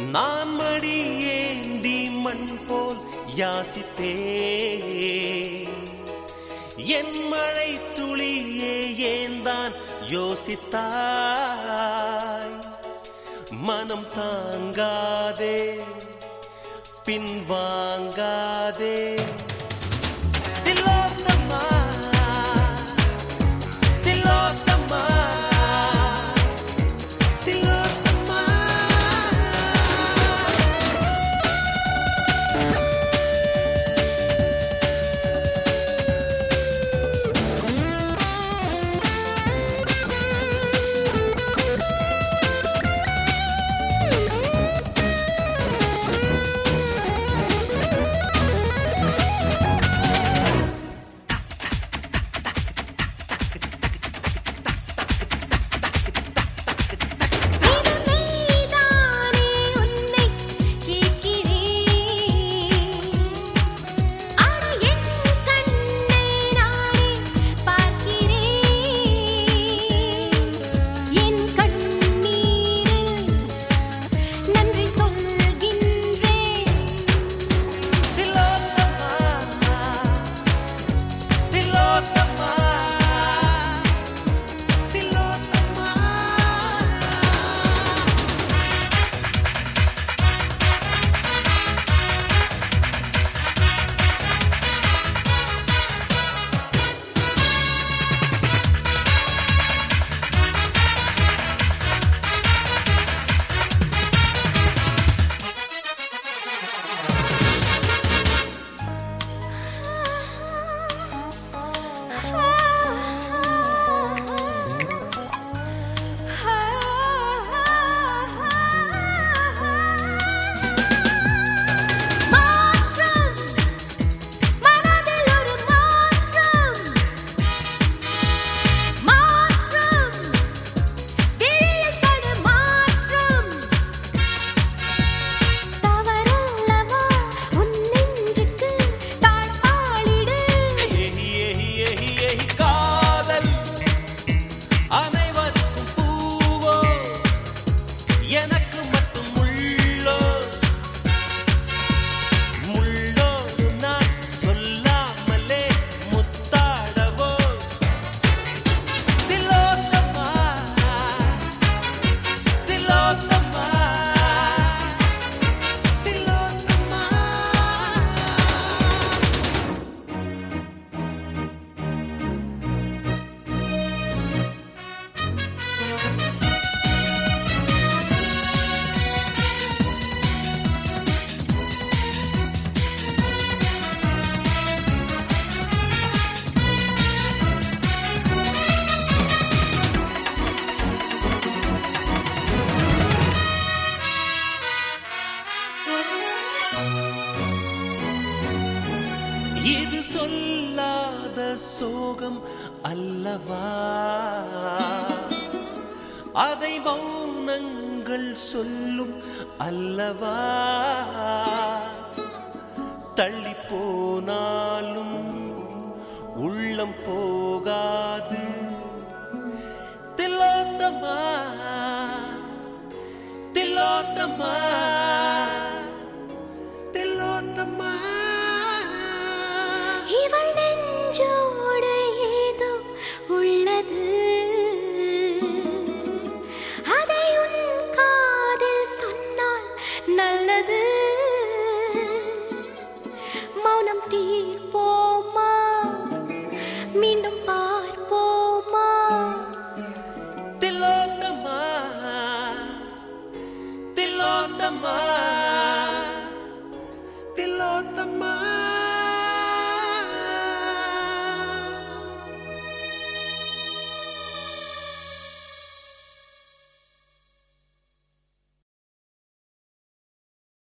நான் மடி ஏந்தி மண் போல் யாசித்தே என் மழை துளியே ஏந்தான் யோசித்தாய் மனம் தாங்காதே பின்வாங்காதே திலோத்தமா திலோத்தமா திலோத்தமா நீதானே உன்னை கேட்கிறேன் அட என் கண்ணை நானே பார்க்கிறேன் என் கண்ணீரில் நன்றி சொல்கின்றேன் திலோத்தமா திலோத்தமா திலோத்தமா மாற்றம் மனதில் ஒரு மாற்றம் மாற்றம் விழியில் படு மாற்றம் தவறல்லவா உன் நெஞ்சுக்கு தாழ்பாளிடு ஏஹி ஏஹி ஏஹி ஏஹி காதல் அனைவருக்கும் பூவோ எனக்கு மட்டும் முள்ளோ முள்ளோடு நான் சொல்லாமலே முத்தாடவோ திலோத்தமா திலோத்தமா திலோத்தமா இது சொல்லாத சோகம் அல்லவா அதை மௌனங்கள் சொல்லும் அல்லவா தள்ளி போனாலும் உள்ளம் போகாது திலோத்தமா திலோத்தமா திலோத்தமா இவள் நெஞ்சோடு ஏதோ உள்ளது அதை உன் காதில் சொன்னால் நல்லது மௌனம் தீர்ப்போமா மீண்டும் பார்ப்போமா திலோத்தமா திலோத்தமா